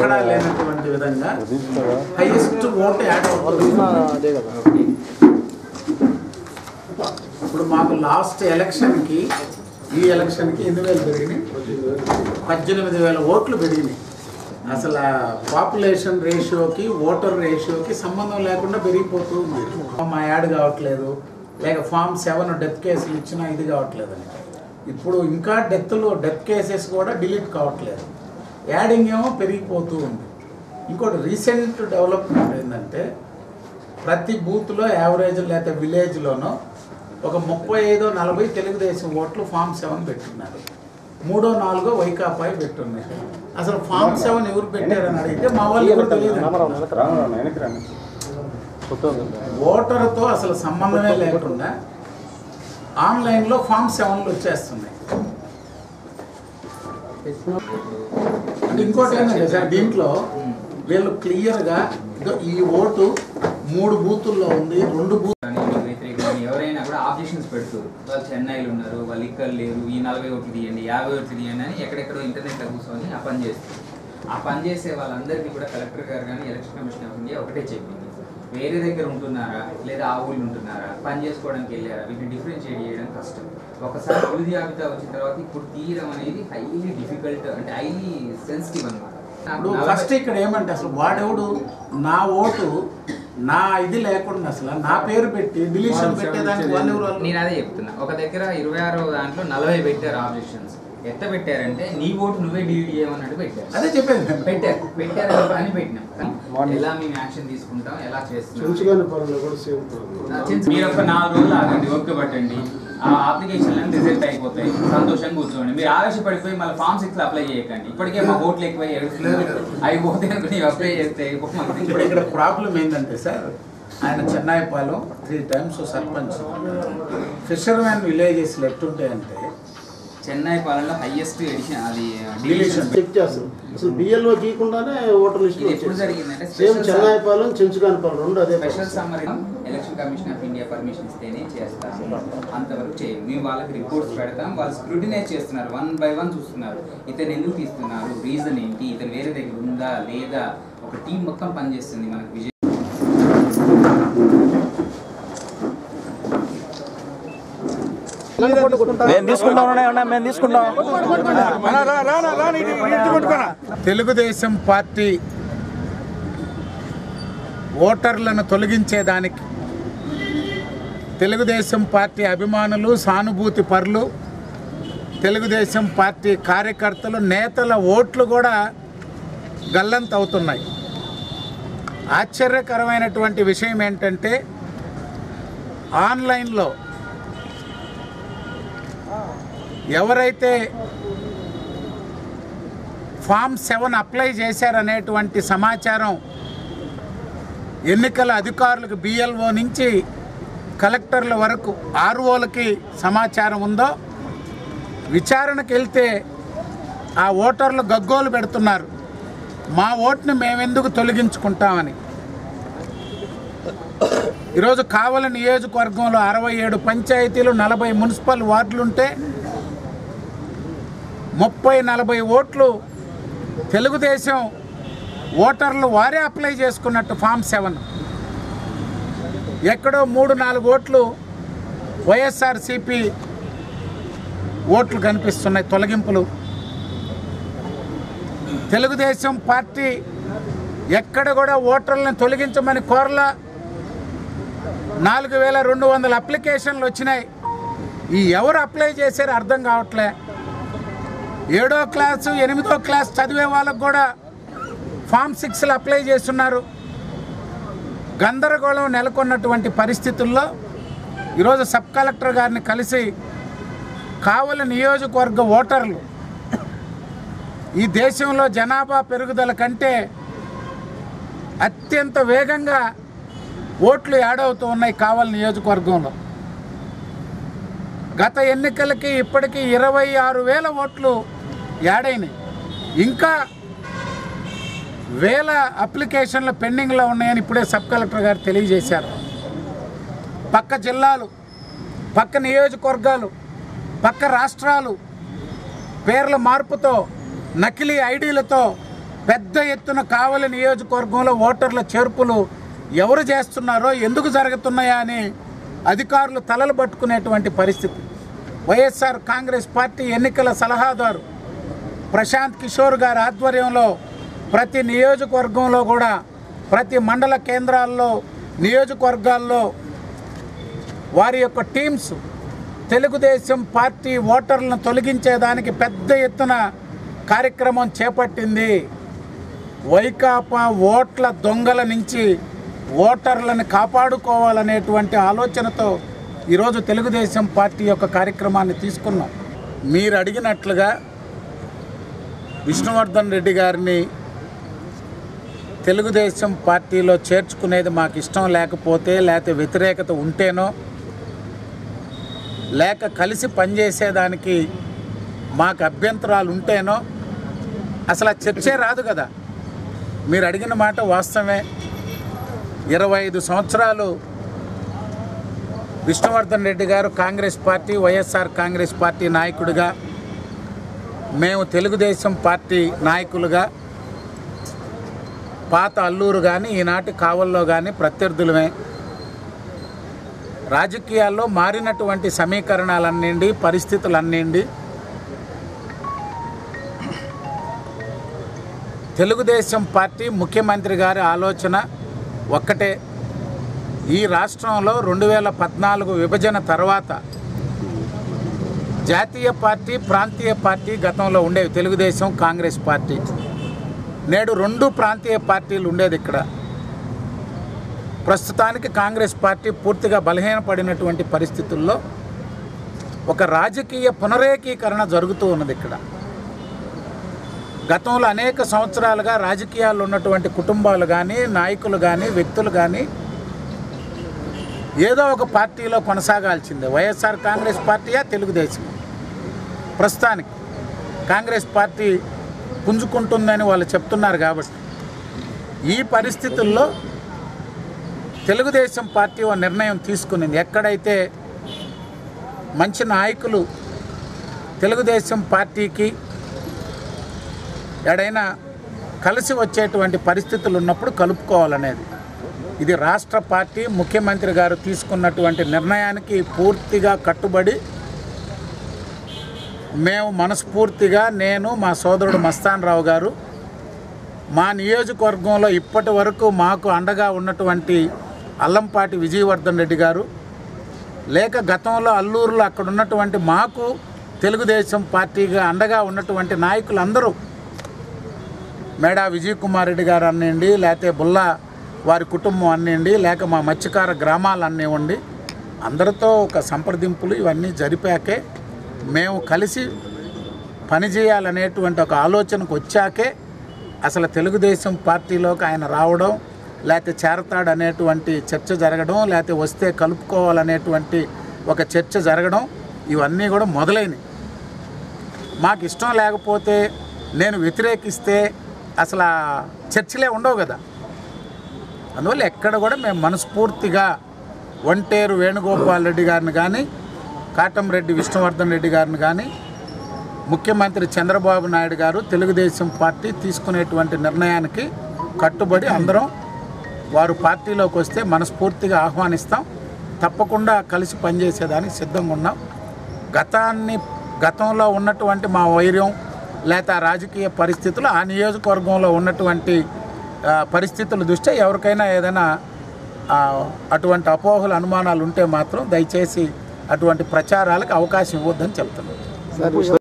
ఎక్కడా లేనటువంటి విధంగా హైయెస్ట్ ఓటు యాడ్ అవుతుంది అదే కదా ఇప్పుడు మాకు లాస్ట్ ఎలక్షన్కి ఈ ఎలక్షన్కి ఎన్ని వేలు పెరిగినాయి పద్దెనిమిది వేల ఓట్లు పెరిగినాయి అసలు పాపులేషన్ రేషియోకి ఓటర్ రేషియోకి సంబంధం లేకుండా పెరిగిపోతూ ఉంది మా యాడ్ కావట్లేదు లేక ఫామ్ సెవెన్ డెత్ కేసులు ఇచ్చినా ఇది కావట్లేదు అని ఇప్పుడు ఇంకా డెత్లు డెత్ కేసెస్ కూడా డిలీట్ కావట్లేదు యాడింగ్ ఏమో పెరిగిపోతూ ఉంది ఇంకోటి రీసెంట్ డెవలప్మెంట్ ఏంటంటే ప్రతి బూత్లో యావరేజ్ లేకపోతే విలేజ్లోనో ఒక ముప్పై ఐదో నలభై తెలుగుదేశం ఓట్లు ఫామ్ సెవెన్ పెట్టున్నారు మూడో నాలుగో వైకాపాయి పెట్టున్నారు అసలు ఫామ్ సెవెన్ ఎవరు పెట్టారని అడిగితే మా వాళ్ళు ఎవరు తెలియదు ఓటర్తో అసలు సంబంధమే లేకుండా ఆన్లైన్లో ఫామ్ సెవెన్లు వచ్చేస్తున్నాయి అంటే ఇంకోటి ఏంటంటే సార్ దీంట్లో వీళ్ళు క్లియర్గా ఇదో ఈ ఓటు మూడు బూతుల్లో ఉంది రెండు బూత్ కానీ మీకు వ్యతిరేకంగా కానీ ఎవరైనా కూడా ఆబ్జెక్షన్స్ పెడుతారు వాళ్ళు చెన్నైలో ఉన్నారు వాళ్ళు ఇక్కడ లేరు ఈ నలభై ఓట్లు తీయండి యాభై ఓట్లు తీయండి అని ఎక్కడెక్కడో ఇంటర్నెట్లో కూర్చొని ఆ పని చేస్తారు ఆ పని చేసే వాళ్ళందరికీ కూడా కలెక్టర్ గారు కానీ ఎలక్షన్ కమిషన్ ఆఫ్ ఇండియా ఒకటే చెప్పింది వేరే దగ్గర ఉంటున్నారా లేదా ఆ ఊళ్ళు ఉంటున్నారా పని చేసుకోవడానికి వెళ్ళారా వీటిని డిఫరెన్షియేట్ చేయడం కష్టం ఒకసారి తొలి జాబితా వచ్చిన తర్వాత ఇప్పుడు తీయడం అనేది హైలీ డిఫికల్ట్ అంటే హైలీ సెన్సిటివ్ అనమాట ఇప్పుడు ఫస్ట్ ఇక్కడ ఏమంటే అసలు వాడెవడు నా ఓటు నా ఇది లేకుండా అసలు నా పేరు పెట్టి డిలీషన్ పెట్టేదానికి వాళ్ళు ఎవరు వాళ్ళు? నేను అదే చెప్తున్నా ఒక దగ్గర ఇరవై ఆరో దాంట్లో నలభై పెట్టారు ఆబ్జెక్షన్స్ ఎట్ట పెట్టారంటే నీ ఓటు నువ్వే డిలీట్ చేయమన్నట్టు పెట్టారు అదే చెప్పేది నేను. పెట్టారు పెట్టారు అని పెట్టినాం కానీ ఎలా మేము యాక్షన్ తీసుకుంటాం ఎలా చేస్తున్నాం చుంచుగాని పరంలో కూడా సేమ్ మీరు ఒక నాలుగు రోజులు ఆగండి ఓపిక పట్టండి ఆ అప్లికేషన్ రిజల్ట్ అయిపోతాయి సంతోషంగా కూర్చోండి మీరు ఆవేశపడిపోయి మళ్ళీ ఫామ్ సిక్స్ అప్లై చేయకండి ఇప్పటికే మా ఓట్లు ఎక్కువ అయిపోతే అనుకుని అప్లై చేస్తే ఇప్పుడు ఇక్కడ ప్రాబ్లం ఏంటంటే సార్ ఆయన Chennayipalem three times sarpanch fishermen villages ఎట్టుంటాయంటే చెన్నై పాలనలో హైయెస్ట్ ఎడిషన్ అది Deletion. డిలీషన్ చెక్ చేస్తారు అసలు బిఎల్ఓ గీయకుండానే ఓటర్ లిస్ట్ ఇది ఎప్పుడు జరిగిందంటే సేమ్ special చెన్నాయిపాలెం చెంచుగానిపాలెం రెండు అదే special summer election commission of India permission ఇస్తేనే చేస్తాం అంతవరకు చేయం మేము వాళ్ళకి రిపోర్ట్స్ పెడతాం వాళ్ళు స్క్రూటినైజ్ చేస్తున్నారు వన్ బై వన్ చూస్తున్నారు ఇతను ఎందుకు తీస్తున్నారు రీజన్ ఏంటి ఇతను వేరే దగ్గర ఉందా లేదా ఒక టీం మొత్తం పనిచేస్తుంది మనకు విజయ్ మేము తీసుకుంటాం ఉన్నాయన్నా మేము తీసుకుంటాం తెలుగుదేశం పార్టీ ఓటర్లను తొలగించేదానికి తెలుగుదేశం పార్టీ అభిమానులు సానుభూతి పరులు తెలుగుదేశం పార్టీ కార్యకర్తలు నేతల ఓట్లు కూడా గల్లంత అవుతున్నాయి ఆశ్చర్యకరమైనటువంటి విషయం ఏంటంటే ఆన్లైన్లో ఎవరైతే ఫామ్ సెవెన్ అప్లై చేశారనేటువంటి సమాచారం ఎన్నికల అధికారులకు బిఎల్ఓ నుంచి కలెక్టర్ల వరకు ఆర్ఓలకి సమాచారం ఉందో విచారణకు వెళ్తే ఆ ఓటర్లు గగ్గోలు పెడుతున్నారు మా ఓటుని మేమెందుకు తొలగించుకుంటామని ఈరోజు కావలి నియోజకవర్గంలో అరవై ఏడు పంచాయతీలు నలభై మున్సిపల్ వార్డులుంటే ముప్పై నలభై ఓట్లు తెలుగుదేశం ఓటర్లు వారే అప్లై చేసుకున్నట్టు ఫామ్ సెవెన్ ఎక్కడో మూడు నాలుగు ఓట్లు వైఎస్ఆర్సిపి ఓట్లు కనిపిస్తున్నాయి తొలగింపులు తెలుగుదేశం పార్టీ ఎక్కడ కూడా ఓటర్లను తొలగించమని కోరలా నాలుగు వేల రెండు వందల అప్లికేషన్లు వచ్చినాయి ఈ ఎవరు అప్లై చేశారో అర్థం కావట్లే ఏడో క్లాసు ఎనిమిదో క్లాస్ చదివే వాళ్ళకు కూడా ఫామ్ సిక్స్లు అప్లై చేస్తున్నారు గందరగోళం నెలకొన్నటువంటి పరిస్థితుల్లో ఈరోజు సబ్ కలెక్టర్ గారిని కలిసి కావలి నియోజకవర్గ ఓటర్లు ఈ దేశంలో జనాభా పెరుగుదల కంటే అత్యంత వేగంగా ఓట్లు యాడ్ అవుతూ ఉన్నాయి కావలి నియోజకవర్గంలో గత ఎన్నికలకి ఇప్పటికీ ఇరవై ఆరు వేల ఓట్లు యాడ్ అయినాయి ఇంకా వేల అప్లికేషన్లు పెండింగ్లో ఉన్నాయని ఇప్పుడే సబ్ కలెక్టర్ గారు తెలియజేశారు పక్క జిల్లాలు పక్క నియోజకవర్గాలు పక్క రాష్ట్రాలు పేర్ల మార్పుతో నకిలీ ఐడీలతో పెద్ద ఎత్తున కావలి నియోజకవర్గంలో ఓటర్ల చేర్పులు ఎవరు చేస్తున్నారో ఎందుకు జరుగుతున్నాయా అని అధికారులు తలలు పట్టుకునేటువంటి పరిస్థితి వైఎస్ఆర్ కాంగ్రెస్ పార్టీ ఎన్నికల సలహాదారు ప్రశాంత్ కిషోర్ గారి ఆధ్వర్యంలో ప్రతి నియోజకవర్గంలో కూడా ప్రతి మండల కేంద్రాల్లో నియోజకవర్గాల్లో వారి యొక్క టీమ్స్ తెలుగుదేశం పార్టీ ఓటర్లను తొలగించేదానికి పెద్ద ఎత్తున కార్యక్రమం చేపట్టింది వైకాపా ఓట్ల దొంగల నుంచి ఓటర్లను కాపాడుకోవాలనేటువంటి ఆలోచనతో ఈరోజు తెలుగుదేశం పార్టీ యొక్క కార్యక్రమాన్ని తీసుకున్నాం మీరు అడిగినట్లుగా విష్ణువర్ధన్ రెడ్డి గారిని తెలుగుదేశం పార్టీలో చేర్చుకునేది మాకు ఇష్టం లేకపోతే లేకపోతే వ్యతిరేకత ఉంటేనో లేక కలిసి పనిచేసేదానికి మాకు అభ్యంతరాలు ఉంటేనో అసలు ఆ చర్చే రాదు కదా మీరు అడిగిన మాట వాస్తవమే ఇరవై ఐదు సంవత్సరాలు Vishnuvardhan Reddy garu Congress party YSR Congress party నాయకుడిగా మేము తెలుగుదేశం పార్టీ నాయకులుగా పాత అల్లూరు కానీ ఈనాటి కావల్లో కానీ ప్రత్యర్థులమే రాజకీయాల్లో మారినటువంటి సమీకరణాలన్నిండి పరిస్థితులన్నిండి తెలుగుదేశం పార్టీ ముఖ్యమంత్రి గారి ఆలోచన ఒక్కటే ఈ రాష్ట్రంలో రెండు వేల పద్నాలుగు విభజన తర్వాత జాతీయ పార్టీ ప్రాంతీయ పార్టీ గతంలో ఉండేవి తెలుగుదేశం కాంగ్రెస్ పార్టీ నేడు రెండు ప్రాంతీయ పార్టీలు ఉండేది ఇక్కడ ప్రస్తుతానికి కాంగ్రెస్ పార్టీ పూర్తిగా బలహీనపడినటువంటి పరిస్థితుల్లో ఒక రాజకీయ పునరేకీకరణ జరుగుతూ ఉన్నది ఇక్కడ గతంలో అనేక సంవత్సరాలుగా రాజకీయాల్లో ఉన్నటువంటి కుటుంబాలు కానీ నాయకులు కానీ వ్యక్తులు కానీ ఏదో ఒక పార్టీలో కొనసాగాల్సిందే వైఎస్ఆర్ కాంగ్రెస్ పార్టీయా తెలుగుదేశం ప్రస్తుతానికి కాంగ్రెస్ పార్టీ పుంజుకుంటుందని వాళ్ళు చెప్తున్నారు కాబట్టి ఈ పరిస్థితుల్లో తెలుగుదేశం పార్టీ ఓ నిర్ణయం తీసుకునింది ఎక్కడైతే మంచి నాయకులు తెలుగుదేశం పార్టీకి ఎడైనా కలిసి వచ్చేటువంటి పరిస్థితులు ఉన్నప్పుడు కలుపుకోవాలనేది ఇది రాష్ట్ర పార్టీ ముఖ్యమంత్రి గారు తీసుకున్నటువంటి నిర్ణయానికి పూర్తిగా కట్టుబడి మేము మనస్ఫూర్తిగా నేను మా సోదరుడు మస్తాన్ రావు గారు మా నియోజకవర్గంలో ఇప్పటి వరకు మాకు అండగా ఉన్నటువంటి అల్లంపాటి విజయవర్ధన్ రెడ్డి గారు లేక గతంలో అల్లూరులో అక్కడ ఉన్నటువంటి మాకు తెలుగుదేశం పార్టీగా అండగా ఉన్నటువంటి నాయకులందరూ మేడా విజయ్ కుమార్ రెడ్డి గారు అన్నిండి లేకపోతే బుల్లా వారి కుటుంబం అన్నిండి లేక మా మత్స్యకార గ్రామాలు అన్నివ్వండి అందరితో ఒక సంప్రదింపులు ఇవన్నీ జరిపాకే మేము కలిసి పనిచేయాలనేటువంటి ఒక ఆలోచనకు వచ్చాకే అసలు తెలుగుదేశం పార్టీలోకి ఆయన రావడం లేకపోతే చేరతాడు అనేటువంటి చర్చ జరగడం లేకపోతే వస్తే కలుపుకోవాలనేటువంటి ఒక చర్చ జరగడం ఇవన్నీ కూడా మొదలైనవి మాకు ఇష్టం లేకపోతే నేను వ్యతిరేకిస్తే అసలు ఆ చర్చలే ఉండవు కదా అందువల్ల ఎక్కడ కూడా మేము మనస్ఫూర్తిగా ఒంటేరు వేణుగోపాల్ రెడ్డి గారిని కానీ కాటంరెడ్డి విష్ణువర్ధన్ రెడ్డి గారిని కానీ ముఖ్యమంత్రి చంద్రబాబు నాయుడు గారు తెలుగుదేశం పార్టీ తీసుకునేటువంటి నిర్ణయానికి కట్టుబడి అందరం వారు పార్టీలోకి వస్తే మనస్ఫూర్తిగా ఆహ్వానిస్తాం తప్పకుండా కలిసి పనిచేసేదానికి సిద్ధంగా ఉన్నాం గతాన్ని గతంలో ఉన్నటువంటి మా వైర్యం లేక రాజకీయ పరిస్థితులు ఆ నియోజకవర్గంలో ఉన్నటువంటి ఆ, పరిస్థితుల దృష్ట్యా ఎవరికైనా ఏదైనా ఆ, అటువంటి అపోహలు అనుమానాలు ఉంటే మాత్రం దయచేసి అటువంటి ప్రచారాలకు అవకాశం ఇవ్వద్దని చెప్తున్నాను సార్